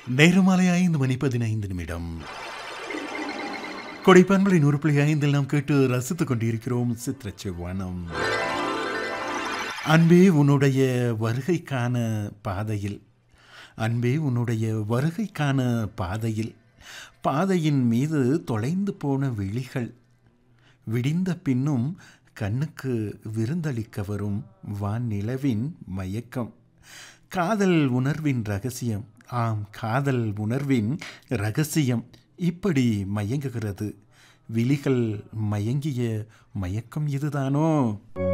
நேரமாலை ஐந்து மணி பதினைந்து நிமிடம் கொடைப்பான்களை நூறு புள்ளி ஐந்தில் நாம் கேட்டு ரசித்துக் கொண்டிருக்கிறோம் சித்திர செவ்வானம் அன்பே உன்னுடைய வருகைக்கான பாதையில் அன்பே உன்னுடைய வருகைக்கான பாதையில் பாதையின் மீது தொலைந்து போன விழிகள் விடிந்த பின்னும் கண்ணுக்கு விருந்தளிக்க வரும் வான்நிலவின் மயக்கம் காதல் உணர்வின் ரகசியம் ஆம் காதல் உணர்வின் ரகசியம் இப்படி மயங்குகிறது விழிகள் மயங்கிய மயக்கம் இதுதானோ